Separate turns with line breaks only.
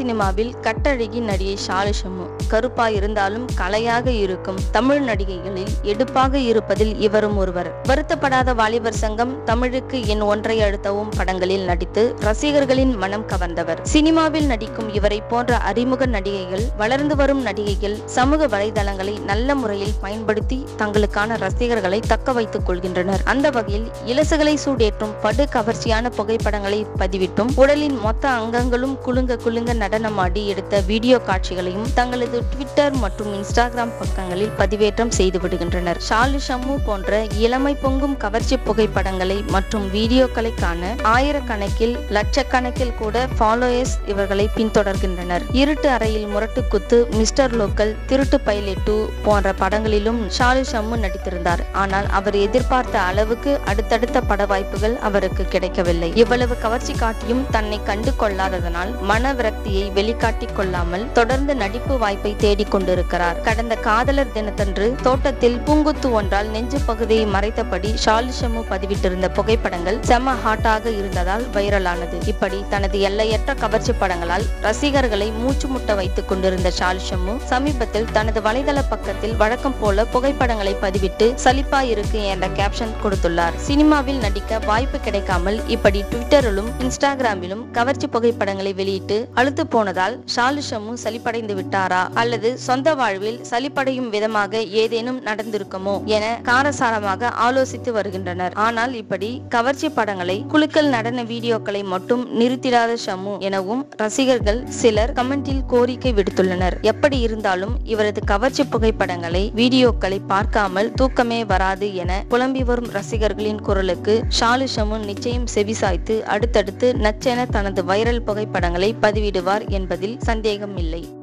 சினிமாவில் கட்டழகி நடிகை ஷாலிஷமு கருப்பா இருந்தாலும் கலையாக இருக்கும் தமிழ் நடிகைகளில் எடுப்பாக இருப்பதில் இவரும் ஒருவர் வருத்தப்படாத வாலிபர் சங்கம் தமிழுக்கு என் ஒன்றை அழுத்தவும் படங்களில் நடித்து ரசிகர்களின் மனம் கவர்ந்தவர் சினிமாவில் நடிக்கும் இவரை போன்ற அறிமுக நடிகைகள் வளர்ந்து வரும் நடிகைகள் சமூக வலைதளங்களை நல்ல முறையில் பயன்படுத்தி தங்களுக்கான ரசிகர்களை தக்க வைத்துக் கொள்கின்றனர் அந்த வகையில் இலசுகளை சூடேற்றும் படு கவர்ச்சியான புகைப்படங்களை பதிவிட்டும் உடலின் மொத்த அங்கங்களும் குலுங்க குலுங்க நடனமாடி எடுத்த வீடியோ காட்சிகளையும் தங்களது ட்விட்டர் மற்றும் இன்ஸ்டாகிராம் பக்கங்களில் பதிவேற்றம் செய்து விடுகின்றனர் ஷாலு ஷம்மு போன்ற இளமை பொங்கும் கவர்ச்சி புகைப்படங்களை மற்றும் வீடியோக்களை காண ஆயிரக்கணக்கில் லட்சக்கணக்கில் கூட ஃபாலோயர்ஸ் இவர்களை பின்தொடர்கின்றனர் இருட்டு அறையில் முரட்டு குத்து மிஸ்டர் லோக்கல் திருட்டு பைலட் டூ போன்ற படங்களிலும் ஷாலு ஷம்மு நடித்திருந்தார் ஆனால் அவர் எதிர்பார்த்த அளவுக்கு அடுத்தடுத்த பட வாய்ப்புகள் அவருக்கு கிடைக்கவில்லை இவ்வளவு கவர்ச்சி காட்டியும் தன்னை கண்டு கொள்ளாததனால் மன விரக்தியை வெளிக்காட்டிக் கொள்ளாமல் தொடர்ந்து நடிப்பு வாய்ப்பை தேடிக் கொண்டிருக்கிறார் கடந்த காதலர் தினத்தன்று தோட்டத்தில் பூங்குத்து ஒன்றால் நெஞ்சு பகுதியை மறைத்தபடி ஷாலு ஷம்மு பதிவிட்டிருந்த புகைப்படங்கள் செம ஹாட்டாக இருந்ததால் வைரலானது இப்படி தனது எல்லையற்ற கவர்ச்சி படங்களால் ரசிகர்களை மூச்சு முட்ட வைத்துக் கொண்டிருந்த ஷாலு ஷம்மு சமீபத்தில் தனது வலைதள பக்கத்தில் வழக்கம் போல புகைப்படங்களை பதிவிட்டு சலிப்பா இருக்கு என்ற கேப்ஷன் கொடுத்துள்ளார் சினிமாவில் நடிக்க வாய்ப்பு கிடைக்காமல் இப்படி ட்விட்டரிலும் இன்ஸ்டாகிராமிலும் கவர்ச்சி புகைப்படங்களை வெளியிட்டு அழுத்து போனதால் ஷாலு ஷம்மு சலிப்படைந்து விட்டாரா அல்லது சொந்த வாழ்வில் சலிப்படையும் விதமாக ஏதேனும் நடந்திருக்குமோ என காரசாரமாக ஆலோசித்து வருகின்றனர் ஆனால் இப்படி கவர்ச்சி படங்களை குலுக்கல் நடன வீடியோக்களை மட்டும் நிறுத்திடாத ஷம்மு எனவும் ரசிகர்கள் சிலர் கமெண்டில் கோரிக்கை விடுத்துள்ளனர் எப்படி இருந்தாலும் இவரது கவர்ச்சி புகைப்படங்களை வீடியோக்களை பார்க்காமல் தூக்கமே வராது என புலம்பி வரும் ரசிகர்களின் குரலுக்கு ஷாலு ஷமு நிச்சயம் செவிசாய்த்து அடுத்தடுத்து நச்சென தனது வைரல் புகைப்படங்களை பதிவிடுவார் என்பதில் சந்தேகம் இல்லை